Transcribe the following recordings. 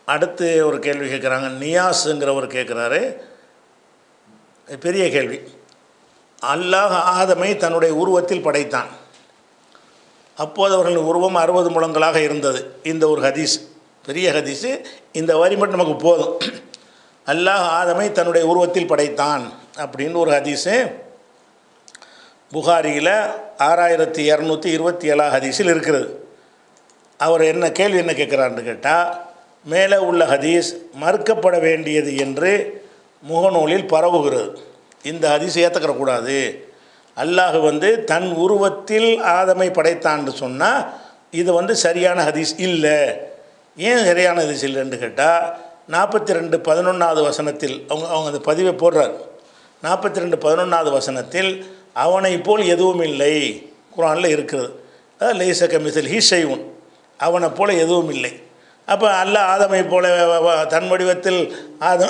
அடுத்து ஒரு கேள்வி கேட்குறாங்க நியாஸுங்கிறவர் கேட்குறாரு பெரிய கேள்வி அல்லாஹ் ஆதமை தன்னுடைய உருவத்தில் படைத்தான் அப்போது அவர்களின் உருவம் அறுபது முழங்களாக இருந்தது இந்த ஒரு ஹதீஸ் பெரிய ஹதீஸு இந்த வரி மட்டும் நமக்கு போதும் அல்லாஹ் ஆதமை தன்னுடைய உருவத்தில் படைத்தான் அப்படின்னு ஒரு ஹதீஸு புகாரியில் ஆறாயிரத்தி இரநூத்தி இருபத்தி ஏழாம் ஹதீஸில் இருக்கிறது அவர் என்ன கேள்வி என்ன கேட்குறாருன்னு கேட்டால் மேலே உள்ள ஹதீஸ் மறுக்கப்பட வேண்டியது என்று முகநூலில் பரவுகிறது இந்த ஹதீஸ் ஏற்றுக்கிறக்கூடாது அல்லாஹ் வந்து தன் உருவத்தில் ஆதமை படைத்தான்னு சொன்னால் இது வந்து சரியான ஹதீஸ் இல்லை ஏன் சரியான ஹதீஸ் இல்லைன்னு கேட்டால் நாற்பத்தி ரெண்டு பதினொன்றாவது வசனத்தில் அவங்க அவங்க அந்த பதிவை போடுறார் நாற்பத்தி ரெண்டு பதினொன்றாவது வசனத்தில் அவனை போல் எதுவும் இல்லை குரானில் இருக்கிறது அதாவது லேசக்க மிசில் ஹி செய்வன் அவனை போல எதுவும் இல்லை அப்போ அல்லாஹ் ஆதமை போல வ- வ- தன் வடிவத்தில் ஆதம்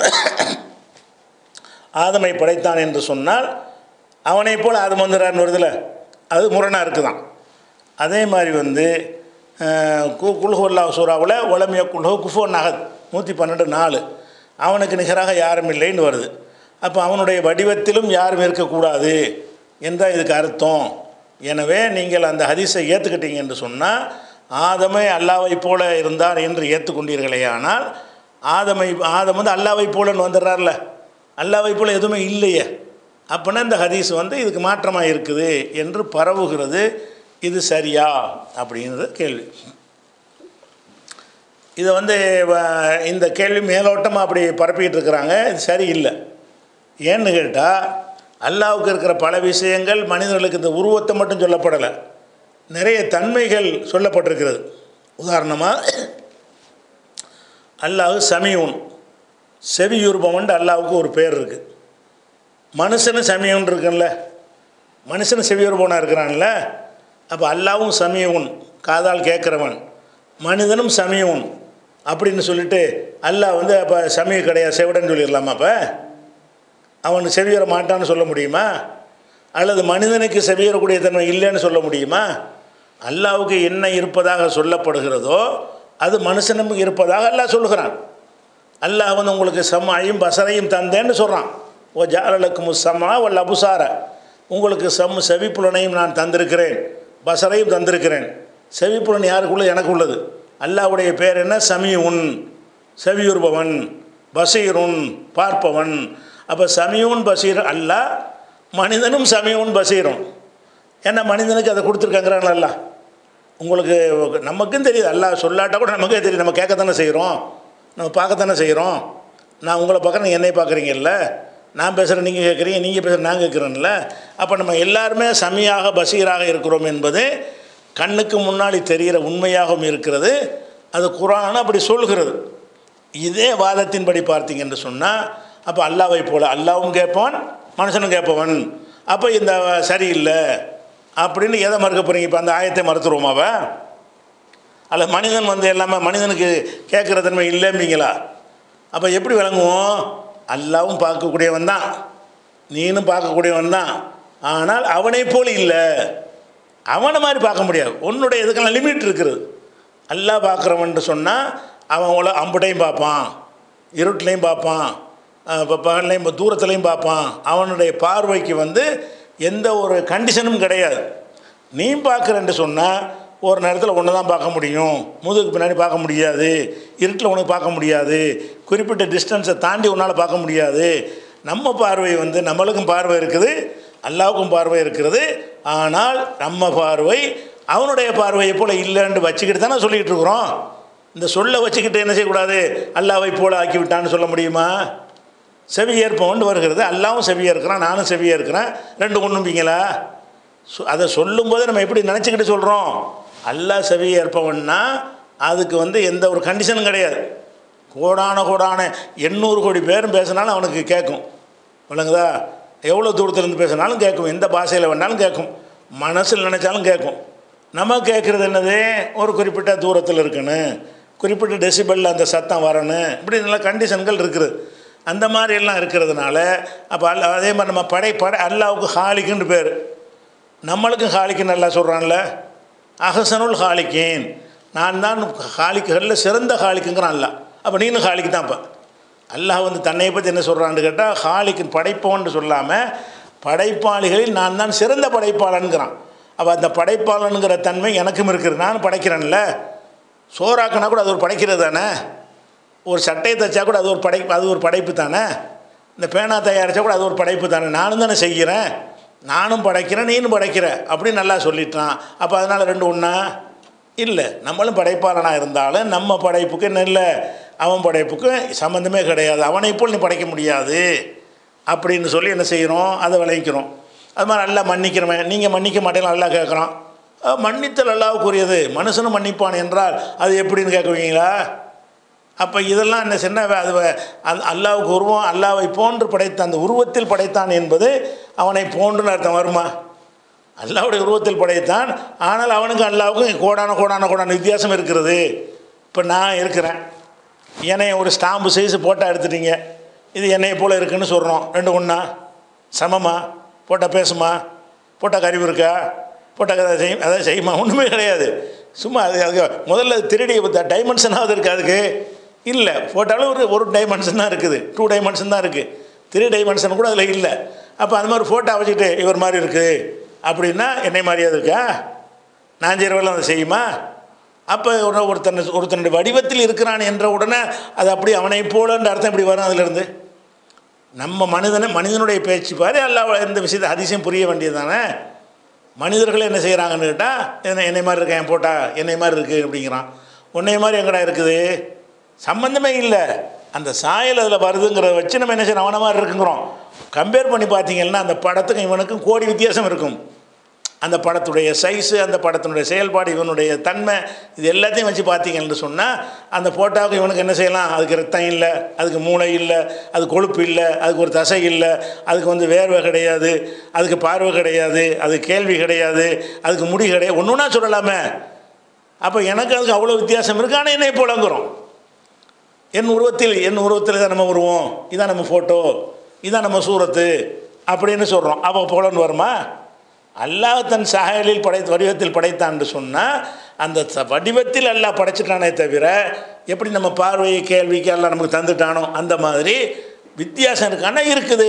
ஆதமை படைத்தான் என்று சொன்னால் அவனை போல் ஆதம் வந்துடுறான்னு வருதுல அது முரணாக இருக்குதான் அதே மாதிரி வந்து அஹ், கு குல்ஹுல்லா சூறாவில் ஒலமிய குல்ஹு குஃபோ நகத் நூற்றி பன்னெண்டு நாலு அவனுக்கு நிகராக யாரும் இல்லைன்னு வருது அப்போ அவனுடைய வடிவத்திலும் யாரும் இருக்கக்கூடாது என்றால் இதுக்கு அர்த்தம் எனவே நீங்கள் அந்த ஹதீஸை ஏற்றுக்கிட்டீங்க என்று சொன்னால் ஆதமை அல்லாவை போல இருந்தார் என்று ஏற்றுக்கொண்டீர்களே ஆனால் ஆதமை ஆதம் வந்து அல்லாவை போலன்னு வந்துடுறார்ல அல்லாவை போல எதுவுமே இல்லையே அப்படின்னா இந்த ஹதீஸ் வந்து இதுக்கு மாற்றமாக இருக்குது என்று பரவுகிறது இது சரியா அப்படிங்கிறது கேள்வி இதை வந்து வ- இந்த கேள்வி மேலோட்டமாக அப்படி பரப்பிக்கிட்டு இருக்கிறாங்க இது சரியில்லை ஏன்னு கேட்டால் அல்லாவுக்கு இருக்கிற பல விஷயங்கள் மனிதர்களுக்கு இந்த உருவத்தை மட்டும் சொல்லப்படலை நிறைய தன்மைகள் சொல்லப்பட்டிருக்கிறது உதாரணமாக அல்லாஹ் சமியூன் செவியுருபவன்ட்டு அல்லாவுக்கு ஒரு பேர் இருக்குது மனுஷனும் சமயம்னு இருக்குல்ல மனுஷனும் செவியுருபவனாக இருக்கிறான்ல அப்போ அல்லாவும் சமயவன் காதால் கேட்குறவன் மனிதனும் சமயவன் அப்படின்னு சொல்லிட்டு அல்லாஹ் வந்து அப்போ சமய கிடையாது செவிடன் சொல்லிடலாமா அப்போ அவன் செவியற மாட்டான்னு சொல்ல முடியுமா அல்லது மனிதனுக்கு செவியறக்கூடிய தன்மை இல்லைன்னு சொல்ல முடியுமா அல்லாவுக்கு என்ன இருப்பதாக சொல்லப்படுகிறதோ அது மனுஷனும் இருப்பதாக அல்லாஹ் சொல்லுகிறான் அல்லாஹ் வந்து உங்களுக்கு சம்மாயும் பசரையும் தந்தேன்னு சொல்கிறான் ஓ ஜாலலுக்கு முசம்மா ஒல் அபுசார உங்களுக்கு சம் செவிப்புலனையும் நான் தந்திருக்கிறேன் பசரையும் தந்திருக்கிறேன் செவிப்புலன் யாருக்குள்ளது எனக்கு உள்ளது அல்லாஹ்வுடைய பேர் என்ன சமியுன் செவியுறுபவன் பசீருன் பார்ப்பவன் அப்போ சமியூன் பசீர் அல்லாஹ் மனிதனும் சமியூன் பசீரும் ஏன்னா மனிதனுக்கு அதை கொடுத்துருக்காங்கிறான் அல்லாஹ் உங்களுக்கு நமக்கும் தெரியுது அல்லாஹ் சொல்லாட்டா கூட நமக்கே தெரியும் நம்ம கேட்கத்தானே செய்கிறோம் நம்ம பார்க்கத்தானே செய்கிறோம் நான் உங்களை பார்க்குறேன் நீங்கள் என்னை பார்க்குறீங்கல்ல நான் பேசுகிறேன் நீங்கள் கேட்குறீங்க நீங்கள் பேசுகிற நான் கேட்குறேன்ல அப்போ நம்ம எல்லாருமே சமியாக பசீராக இருக்கிறோம் என்பது கண்ணுக்கு முன்னாடி தெரிகிற உண்மையாகவும் இருக்கிறது அது குரான் அப்படி சொல்கிறது இதே வாதத்தின்படி பார்த்தீங்க என்று சொன்னால் அப்போ அல்லாவை போல அல்லாவும் கேட்பவன் மனுஷனும் கேட்பவன் அப்போ இந்த சரியில்லை அப்படின்னு எதை மறுக்க போகிறீங்க இப்போ அந்த ஆயத்தை மறுத்துருவோமாவ அல்ல மனிதன் வந்து எல்லாமே மனிதனுக்கு கேட்குற தன்மை இல்லைம்பீங்களா அப்போ எப்படி விளங்குவோம் அல்லாவும் பார்க்கக்கூடியவன் தான் நீனும் பார்க்கக்கூடியவன் தான் ஆனால் அவனை போல் இல்லை அவனை மாதிரி பார்க்க முடியாது உன்னுடைய இதுக்கெல்லாம் லிமிட் இருக்குது அல்லாஹ் பார்க்குறவன்ட்டு சொன்னால் அவன் உல அம்புட்டையும் பார்ப்பான் இருட்டிலையும் பார்ப்பான் இப்போ பகல்லையும் இப்போ தூரத்துலையும் பார்ப்பான் அவனுடைய பார்வைக்கு வந்து எந்த ஒரு கண்டிஷனும் கிடையாது நீ பார்க்குறேன்ட்டு சொன்னால் ஒரு நேரத்தில் ஒன்று தான் பார்க்க முடியும் முதுகுக்கு பின்னாடி பார்க்க முடியாது இருட்டில் உனக்கு பார்க்க முடியாது குறிப்பிட்ட டிஸ்டன்ஸை தாண்டி உன்னால் பார்க்க முடியாது நம்ம பார்வை வந்து நம்மளுக்கும் பார்வை இருக்குது அல்லாவுக்கும் பார்வை இருக்கிறது ஆனால் நம்ம பார்வை அவனுடைய பார்வையை போல் இல்லைன்னு வச்சுக்கிட்டு தானே சொல்லிக்கிட்டு இருக்கிறோம் இந்த சொல்ல வச்சுக்கிட்டு என்ன செய்யக்கூடாது அல்லாவை போல ஆக்கி விட்டான்னு சொல்ல முடியுமா செவி ஏற்பவன் வருகிறது அல்லாவும் செவியாக இருக்கிறான் நானும் செவியாக இருக்கிறேன் ரெண்டு ஒன்றும்பீங்களா சொ- அதை சொல்லும்போது நம்ம எப்படி நினச்சிக்கிட்டு சொல்கிறோம் அல்லாஹ் செவி ஏற்பவன்னா அதுக்கு வந்து எந்த ஒரு கண்டிஷனும் கிடையாது கோடான கோடான எண்ணூறு கோடி பேரும் பேசினாலும் அவனுக்கு கேட்கும் விளங்குதா எவ்வளோ தூரத்துலேருந்து பேசினாலும் கேட்கும் எந்த பாஷையில் வேணாலும் கேட்கும் மனசில் நினச்சாலும் கேட்கும் நம்ம கேட்குறது என்னது ஒரு குறிப்பிட்ட தூரத்தில் இருக்கணும் குறிப்பிட்ட டெசிபலில் அந்த சத்தம் வரணும் இப்படி நல்ல கண்டிஷன்கள் இருக்குது அந்த மாதிரி எல்லாம் இருக்கிறதுனால அப்போ அல்ல அதே மாதிரி நம்ம படை படை அல்லாவுக்கு ஹாலிக்குன்னு பேர் நம்மளுக்கும் ஹாலிக்குன்னு நல்லா சொல்கிறான்ல அகசனுல் ஹாலிக்கேன் நான் தான் ஹாலிக்குகளில் சிறந்த ஹாலிக்குங்கிறான் அல்ல அப்போ நீனும் ஹாலிக்கு தான் இப்போ அல்லாஹ் வந்து தன்னை பற்றி என்ன சொல்கிறான்னு கேட்டால் ஹாலிக்கு படைப்போன்னு சொல்லாமல் படைப்பாளிகளில் நான் தான் சிறந்த படைப்பாளனுங்கிறான் அப்போ அந்த படைப்பாளனுங்கிற தன்மை எனக்கும் இருக்குது நானும் படைக்கிறேன்ல சோறாக்குனா கூட அது ஒரு படைக்கிறது தானே ஒரு சட்டையை தைச்சா கூட அது ஒரு படை அது ஒரு படைப்பு தானே இந்த பேனா தயாரித்தா கூட அது ஒரு படைப்பு தானே நானும் தானே செய்கிறேன் நானும் படைக்கிறேன் நீனும் படைக்கிற அப்படின்னு நல்லா சொல்லிட்டான் அப்போ அதனால் ரெண்டு ஒன்றா இல்லை நம்மளும் படைப்பாளனாக இருந்தாலும் நம்ம படைப்புக்கு என்ன இல்லை அவன் படைப்புக்கு சம்மந்தமே கிடையாது அவனை போல் நீ படைக்க முடியாது அப்படின்னு சொல்லி என்ன செய்கிறோம் அதை விளைவிக்கிறோம் அது மாதிரி நல்லா மன்னிக்கிறவன் நீங்கள் மன்னிக்க மாட்டேன்னு நல்லா கேட்குறான் அஹ் மன்னித்தல் அல்லாவுக்குரியது மனுஷனும் மன்னிப்பான் என்றால் அது எப்படின்னு கேட்குவீங்களா அப்போ இதெல்லாம் என்ன சின்ன அது அது அல்லாவுக்கு உருவம் அல்லாவை போன்று படைத்த அந்த உருவத்தில் படைத்தான் என்பது அவனை போன்றுன்னு அர்த்தம் வருமா அல்லாவுடைய உருவத்தில் படைத்தான் ஆனால் அவனுக்கு அல்லாவுக்கும் கோடான கோடான கோடான வித்தியாசம் இருக்கிறது இப்போ நான் இருக்கிறேன் என்னைய ஒரு ஸ்டாம்பு சைஸ் போட்டால் எடுத்துட்டீங்க இது என்னையை போல் இருக்குன்னு சொல்கிறோம் ரெண்டு ஒன்றா சமமா போட்டால் பேசுமா போட்டால் கறிவு இருக்கா போட்டால் அதை செய்யும் அதாவது செய்யுமா ஒன்றுமே கிடையாது சும்மா அது அதுக்கு முதல்ல திருடி டைமென்ஷனாவது இருக்குது அதுக்கு இல்லை போட்டாலும் ஒரு ஒரு டைமென்ஷன் தான் இருக்குது டூ டைமென்ஷன் தான் இருக்குது த்ரீ டைமென்ஷன் கூட அதில் இல்லை அப்போ அந்த மாதிரி ஃபோட்டோ வச்சுட்டு இவர் மாதிரி இருக்குது அப்படின்னா என்னை மாதிரியா இருக்கா நான் செய்கிறவெல்லாம் அதை செய்யுமா அப்போ ஒரு ஒருத்தன் ஒருத்தனுடைய வடிவத்தில் இருக்கிறான் என்ற உடனே அது அப்படி அவனை போலன்ற அர்த்தம் இப்படி வரும் அதிலிருந்து நம்ம மனிதனை மனிதனுடைய பேச்சு பாரு எல்லாம் இந்த விஷயத்தை அதிசயம் புரிய வேண்டியது தானே மனிதர்கள் என்ன செய்கிறாங்கன்னு கேட்டால் என்ன என்னை மாதிரி இருக்கேன் போட்டா என்னை மாதிரி இருக்குது அப்படிங்கிறான் உன்னை மாதிரி எங்கடா இருக்குது சம்மந்தமே இல்லை அந்த சாயல் அதில் வருதுங்கிறத வச்சு நம்ம என்ன செய்யணும் அவனை மாதிரி இருக்குங்கிறோம் கம்பேர் பண்ணி பார்த்தீங்கன்னா அந்த படத்துக்கும் இவனுக்கும் கோடி வித்தியாசம் இருக்கும் அந்த படத்துடைய சைஸு அந்த படத்தினுடைய செயல்பாடு இவனுடைய தன்மை இது எல்லாத்தையும் வச்சு பார்த்தீங்கன்னு சொன்னால் அந்த ஃபோட்டோவுக்கு இவனுக்கு என்ன செய்யலாம் அதுக்கு ரத்தம் இல்லை அதுக்கு மூளை இல்லை அது கொழுப்பு இல்லை அதுக்கு ஒரு தசை இல்லை அதுக்கு வந்து வேர்வை கிடையாது அதுக்கு பார்வை கிடையாது அதுக்கு கேள்வி கிடையாது அதுக்கு முடி கிடையாது ஒன்று ஒன்றா சொல்லலாமே அப்போ எனக்கு அதுக்கு அவ்வளோ வித்தியாசம் இருக்கு ஆனால் என்னை போலங்கிறோம் என் உருவத்தில் என் உருவத்தில் தான் நம்ம உருவம் இதான் நம்ம ஃபோட்டோ இதான் நம்ம சூரத்து அப்படின்னு சொல்கிறோம் அப்போ போலன்னு வருமா அல்லாஹ் தன் சாயலில் படை வடிவத்தில் படைத்தான்னு சொன்னால் அந்த ச- வடிவத்தில் அல்லாஹ் படைச்சிட்டானே தவிர எப்படி நம்ம பார்வை கேள்விக்கு எல்லாம் நமக்கு தந்துட்டானோ அந்த மாதிரி வித்தியாசம் இருக்கானா இருக்குது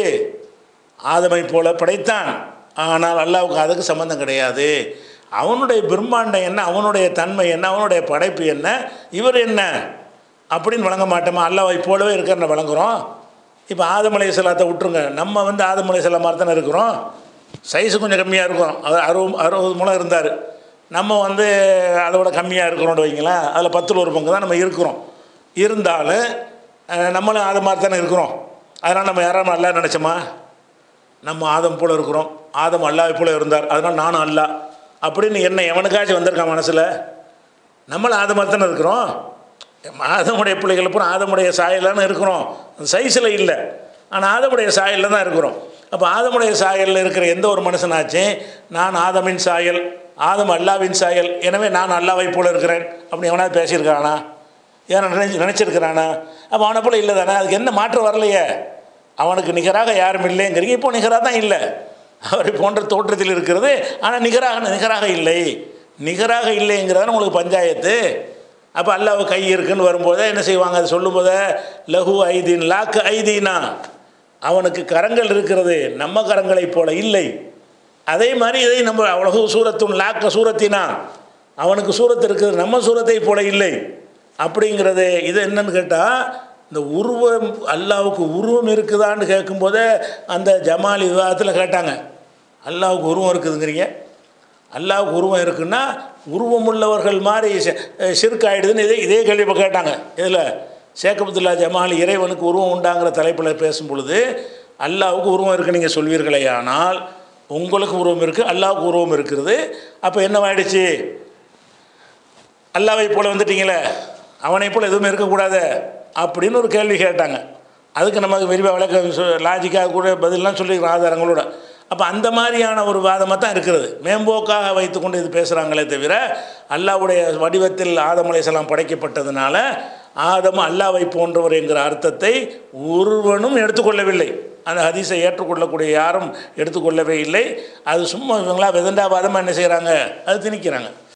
ஆதமை போல படைத்தான் ஆனால் அல்லாவுக்கு அதுக்கு சம்மந்தம் கிடையாது அவனுடைய பிரம்மாண்டம் என்ன அவனுடைய தன்மை என்ன அவனுடைய படைப்பு என்ன இவர் என்ன அப்படின்னு வழங்க மாட்டோமா அல்லாவை போலவே இருக்கிறன்னு வழங்குறோம் இப்போ ஆதமலை செல்லாத்தை விட்டுருங்க நம்ம வந்து ஆதமலை செல்ல மாதிரி தானே இருக்கிறோம் சைஸு கொஞ்சம் கம்மியாக இருக்கும் அவர் அறுபது அறுபது முளம் இருந்தார் நம்ம வந்து அதை விட கம்மியாக இருக்கிறோம்னு வைங்களேன் அதில் பத்தில் ஒரு பங்கு தான் நம்ம இருக்கிறோம் இருந்தாலும் அஹ், நம்மளும் அது மாதிரி தானே இருக்கிறோம் அதனால் நம்ம யாராவது நல்லா நினச்சோமா நம்ம ஆதம் போல் இருக்கிறோம் ஆதம் அல்லாவை போல இருந்தார் அதனால் நானும் அல்லா அப்படின்னு என்ன எவனுக்காச்சும் வந்திருக்கான் மனசில் நம்மளும் ஆதம் மாதிரி தானே இருக்கிறோம் ஆதமுடைய பிள்ளைகள் அப்புறம் ஆதமுடைய சாயலான்னு இருக்கிறோம் சைஸில் இல்லை ஆனால் ஆதமுடைய சாயலில் தான் இருக்கிறோம் அப்போ ஆதமுடைய சாயலில் இருக்கிற எந்த ஒரு மனுஷனாச்சும் நான் ஆதமின் சாயல் ஆதம் அல்லாவின் சாயல் எனவே நான் அல்லாவை போல இருக்கிறேன் அப்படி எவனாவது பேசியிருக்கானா ஏன் நினைச்சு நினச்சிருக்கிறானா அப்போ அவனை போல இல்லை தானே அதுக்கு என்ன மாற்றம் வரலையே அவனுக்கு நிகராக யாரும் இல்லைங்கிறீங்க இப்போ நிகராக தான் இல்லை அவரை போன்ற தோற்றத்தில் இருக்கிறது ஆனால் நிகராக நிகராக இல்லை நிகராக இல்லைங்கிறதான உங்களுக்கு பஞ்சாயத்து அப்போ அல்லாஹ் கை இருக்குன்னு வரும்போதே என்ன செய்வாங்க அது சொல்லும்போதே லகு ஐதீன் லாக்கு ஐதீனா அவனுக்கு கரங்கள் இருக்கிறது நம்ம கரங்களைப் போல இல்லை அதே மாதிரி இதை நம்ம அவ்வளவு சூரத்துன் லாக்க சூரத்தினா அவனுக்கு சூரத்து இருக்குது நம்ம சூரத்தை போல இல்லை அப்படிங்கிறது இது என்னன்னு கேட்டால் இந்த உருவம் அல்லாவுக்கு உருவம் இருக்குதான்னு கேட்கும்போதே அந்த ஜமாலி விவாதத்தில் கேட்டாங்க அல்லாவுக்கு உருவம் இருக்குதுங்கிறீங்க அல்லாவுக்கு உருவம் இருக்குன்னா உருவம் உள்ளவர்கள் மாதிரி சிறுக்கு ஆயிடுதுன்னு இதே இதே கேள்வி இப்போ கேட்டாங்க இதில் சேக்கபத்துல்லா ஜமால் இறைவனுக்கு உருவம் உண்டாங்கிற தலைப்பில் பேசும் பொழுது அல்லாவுக்கு உருவம் இருக்குது நீங்கள் சொல்வீர்களே ஆனால் உங்களுக்கு உருவம் இருக்குது அல்லாவுக்கு உருவம் இருக்கிறது அப்போ என்னவாயிடுச்சு அல்லாவை போல வந்துட்டீங்களே அவனை போல் எதுவுமே இருக்கக்கூடாது அப்படின்னு ஒரு கேள்வி கேட்டாங்க அதுக்கு நமக்கு விரிவாக விளக்க லாஜிக்காக கூட பதிலெலாம் சொல்லிக்கிறோம் ஆதாரங்களோட அப்போ அந்த மாதிரியான ஒரு வாதமாக தான் இருக்கிறது மேம்போக்காக வைத்துக்கொண்டு இது பேசுகிறாங்களே தவிர அல்லாவுடைய வடிவத்தில் ஆதம் அலைஹிஸ்ஸலாம் படைக்கப்பட்டதுனால ஆதம் அல்லாவை போன்றவர் என்கிற அர்த்தத்தை ஒருவனும் எடுத்துக்கொள்ளவில்லை அந்த ஹதீஸை ஏற்றுக்கொள்ளக்கூடிய யாரும் எடுத்துக்கொள்ளவே இல்லை அது சும்மா இவங்களா விதண்டாவாதமாக என்ன செய்கிறாங்க அது திணிக்கிறாங்க